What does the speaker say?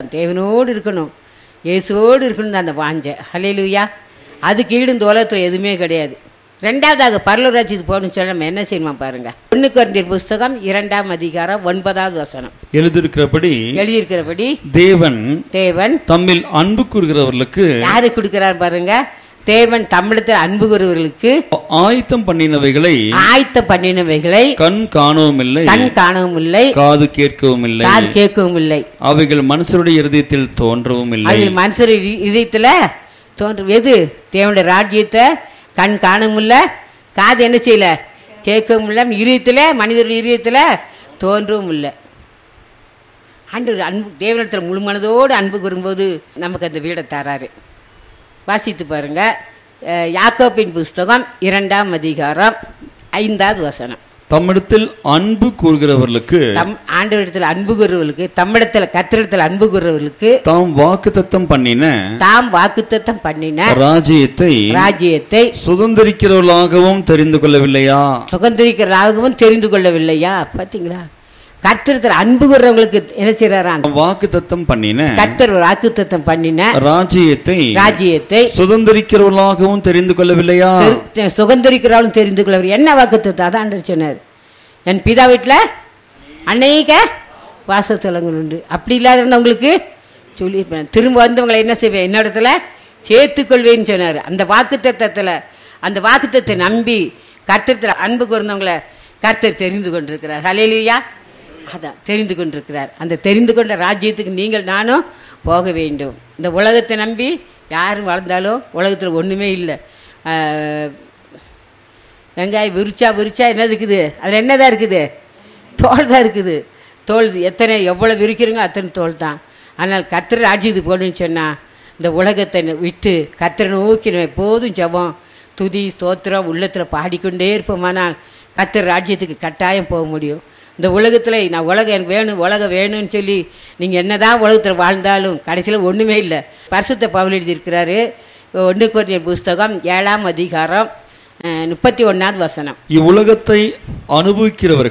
தான் தேவனோடு இருக்கணும் இயேசுவோடு இருக்கணும் அந்த வாஞ்சை ஹலேலுயா அதுக்கு ஈடு இந்த உலகத்தில் எதுவுமே கிடையாது ரெண்டாவதாக பரலூராட்சிக்கு போகணும்னு சொன்னா நம்ம என்ன செய்யணுமா பாருங்க ஒன்று குறைந்தர் புஸ்தகம் இரண்டாம் அதிகாரம் ஒன்பதாவது வசனம் எழுதியிருக்கிறபடி எழுதியிருக்கிறபடி தேவன் தேவன் தம்மில் அன்பு கூறுகிறவர்களுக்கு யாரு கொடுக்கிறார் பாருங்க தேவன் தமிழத்தில் அன்பு கூறுவர்களுக்கு ஆயத்தம் பண்ணினவைகளை ஆயத்த பண்ணினவைகளை கண் காணவும் இல்லை கண் காணவும் இல்லை காது கேட்கவும் இல்லை காது கேட்கவும் இல்லை அவைகள் மனுஷருடைய இருதயத்தில் தோன்றவும் இல்லை அதில் மனுஷர் இ- இதயத்துல தோன்றும் எது தேவனுடைய ராஜ்யத்தை கண் காணவும் இல்லை காது என்ன செய்யல கேட்கவும் இல்லை இதயத்தில் மனிதருடைய இதயத்தில் தோன்றவும் இல்லை ஆண்டவர் அன்பு தேவனிடத்தில் முழு மனதோடு அன்பு கூறும்போது நமக்கு அந்த வீடை தராரு வாசித்து பாருங்க அஹ், யாக்கோபின் புஸ்தகம் இரண்டாம் அதிகாரம் ஐந்தாவது வசனம் தம்மிடத்தில் அன்பு கூறுகிறவர்களுக்கு தம் ஆண்டவரிடத்தில் அன்பு கூறுவர்களுக்கு தம்மிடத்தில் கத்திரிடத்தில் அன்பு கூறுவர்களுக்கு தாம் வாக்குத்தத்தம் பண்ணின தாம் வாக்குத்தத்தம் பண்ணின ராஜ்யத்தை ராஜ்யத்தை சுதந்திரிக்கிறவர்களாகவும் தெரிந்து கொள்ளவில்லையா சுகந்திரிக்கிறதாகவும் தெரிந்து கொள்ளவில்லையா பார்த்தீங்களா கர்த்தரத்தில் அன்பு கூறுறவங்களுக்கு என்ன செய்யறாராம் வாக்குத்தத்தம் பண்ணின கர்த்தர் வாக்குத்தத்தம் பண்ணின ராஜ்யத்தை ராஜ்யத்தை சுதந்திரிக்கிறவர்களாகவும் தெரிந்து கொள்ளவில்லையா தெரி- சுகந்தரிக்கிறாலும் தெரிந்து கொள்ளவர் என்ன வாக்குத்தத்தம் அதான் ஆண்டவர் சொன்னார் என் பிதா வீட்டில் அநேக வாசத்தலங்கள் உண்டு அப்படி இல்லாத இருந்தவங்களுக்கு சொல்லியிருப்பேன் திரும்ப வந்தவங்களை என்ன செய்வேன் என்னிடத்துல சேர்த்துக்கொள்வேன்னு சொன்னார் அந்த வாக்குத்தத்தத்தில் அந்த வாக்குத்தத்தை நம்பி கர்த்தத்தில் அன்பு கூர்ந்தவங்களை கர்த்தர் தெரிந்து கொண்டிருக்கிறார் ஹலேலுயா அதான் தெரிந்து கொண்டிருக்கிறார் அந்த தெரிந்து கொண்ட ராஜ்யத்துக்கு நீங்கள் நானும் போக வேண்டும் இந்த உலகத்தை நம்பி யாரும் வளர்ந்தாலும் உலகத்தில் ஒன்றுமே இல்லை ஆஹ், வெங்காயம் விரிச்சா விரிச்சா என்ன இருக்குது அதில் என்னதான் இருக்குது தோல் தான் இருக்குது தோல் எத்தனை எவ்வளோ விரிக்கிறீங்களோ அத்தனை தோல் தான் ஆனால் கத்திர ராஜ்யத்துக்கு போகணும்னு சொன்னால் இந்த உலகத்தை ந- விட்டு கத்திர நோக்கி நம்ம எப்போதும் ஜெபம் துதி ஸ்தோத்திரம் உள்ளத்தில் பாடிக்கொண்டே இருப்போமானால் கத்திர ராஜ்யத்துக்கு கட்டாயம் போக முடியும் இந்த உலகத்தில் நான் உலகம் எனக்கு வேணும் உலகம் வேணும்னு சொல்லி நீங்கள் என்னதான் உலகத்தில் வாழ்ந்தாலும் கடைசியில் ஒன்றுமே இல்லை பரிசுத்த பவுல் எழுதியிருக்கிறாரு ஒன்று கொரிய புஸ்தகம் ஏழாம் அதிகாரம் முப்பத்தி ஒன்றாவது வசனம் இவ்வுலகத்தை அனுபவிக்கிறவர்கள்